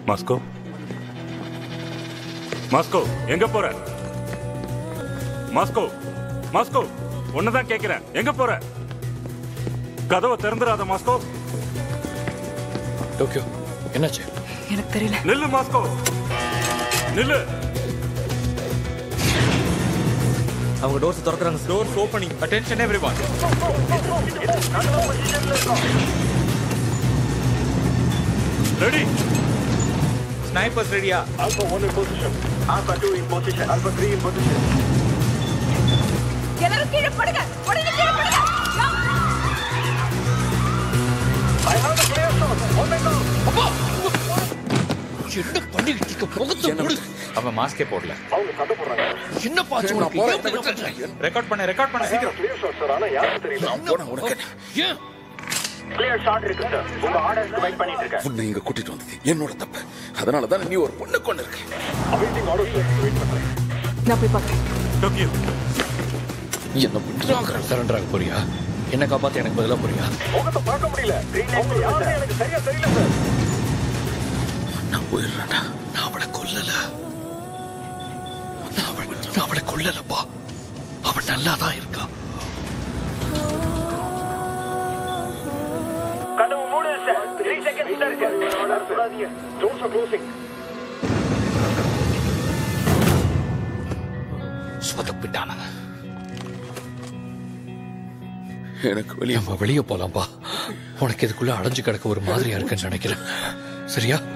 Moscow Moscow எங்க போற Moscow Moscow ஒன்னதான் கேக்குறேன் எங்க போற கதவை திறந்துடாத மாஸ்கோ டோக்கியோ என்னாச்சு எனக்கு தெரியல நில்லு மாஸ்கோ நில்லு அவங்க டோர்ஸ் திறக்கறாங்க doors opening attention everyone ready snipers ரெடியா Alpha 1 in position. Alpha 2 in position. Alpha 3 in position. எல்லாரும் கீழே படுங்க படுங்க கீழே படுங்க I have a clear shot. On my go. என்ன பண்ணிக்கிட்டு இருக்க முகத்தை மூடு அவன் மாஸ்கே போடல அவங்க சண்டை போடுறாங்க என்ன பாச்சு உனக்கு ஏன் இப்படி பண்ற? ரெக்கார்ட் பண்ண ரெக்கார்ட் பண்ண சீக்கிரம் கிளியர் ஷாட் சார் ஆனா யாருக்கு தெரியல ஏன் கிளியர் ஷாட் இருக்கு சார் உங்க ஆர்டர்ஸ்க்கு வெயிட் பண்ணிட்டு இருக்கேன் உன்னை இங்க கூட்டிட்டு வந்தது என்னோட தப்பு அதனால தான் நீ ஒரு பொண்ணு கொண்டு இருக்க அவைட்டிங் ஆர்டர்ஸ் வெயிட் பண்றேன் நான் போய் பார்க்கறேன் டோக்கியோ என்ன பண்றாங்க சரண்டர் ஆக போறியா என்ன காப்பாத்த எனக்கு பதிலா போறியா முகத்தை பார்க்க முடியல அவங்க யாருன்னு எனக்கு சரியா தெரியல சார் நான் போயிடுறேன்டா நான் அவளை கொல்லல நான் அவளை நான் அவளை கொல்லலப்பா அவள் நல்லா தான் இருக்கா கதவு மூடு சார் 3 செகண்ட்ஸ் தான் இருக்கு சொல்லாதீங்க டோர்ஸ் ஆர் க்ளோசிங் சொதப்பிட்டானுங்க எனக்கு வெளியே நம்ம வெளியே போலாம்ப்பா உனக்கு இதுக்குள்ள அடைஞ்சு கிடக்க ஒரு மாதிரியா இருக்குன்னு நினைக்கிறேன் சரியா